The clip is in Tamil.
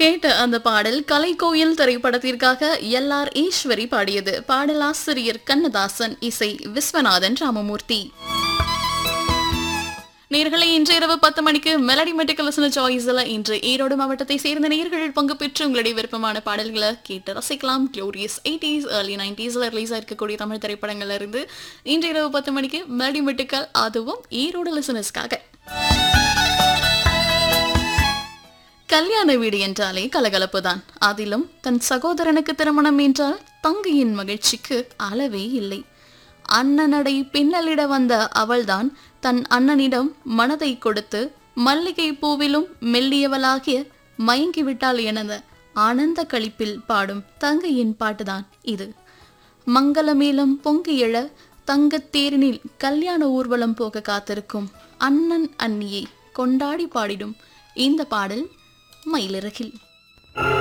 கேட்ட அந்த பாடல் கலைக்கோயில் திரைப்படத்திற்காக எல் ஆர் ஈஸ்வரி பாடியது பாடலாசிரியர் கண்ணதாசன் இசை விஸ்வநாதன் ராமமூர்த்தி நேர்களை இன்று இரவு பத்து மணிக்கு மெலடி மெட்டிக்கல் சாய்ஸ்ல இன்று ஈரோடு மாவட்டத்தை சேர்ந்த நேர்கள் பங்கு பெற்று உங்களுடைய விருப்பமான பாடல்களை கேட்டு ரசிக்கலாம் க்ளோரியஸ் எயிட்டிஸ் ஏர்லி நைன்டிஸ்ல ரிலீஸ் ஆயிருக்கக்கூடிய தமிழ் திரைப்படங்கள்ல இருந்து இன்று இரவு பத்து மணிக்கு மெலடி மெட்டிக்கல் அதுவும் ஈரோடு லிசனர்ஸ்க்காக கல்யாண வீடு என்றாலே கலகலப்பு தான் அதிலும் தன் சகோதரனுக்கு திருமணம் என்றால் தங்கையின் மகிழ்ச்சிக்கு அளவே இல்லை அண்ணனடை பின்னலிட வந்த அவள்தான் தன் அண்ணனிடம் மனதை கொடுத்து மல்லிகை பூவிலும் மெல்லியவளாகிய மயங்கிவிட்டாள் எனத ஆனந்த களிப்பில் பாடும் தங்கையின் பாட்டுதான் இது மங்களமேளம் பொங்கி எழ தங்கத்தேரினில் கல்யாண ஊர்வலம் போக காத்திருக்கும் அண்ணன் அண்ணியை கொண்டாடி பாடிடும் இந்த பாடல் மயிலிறகில்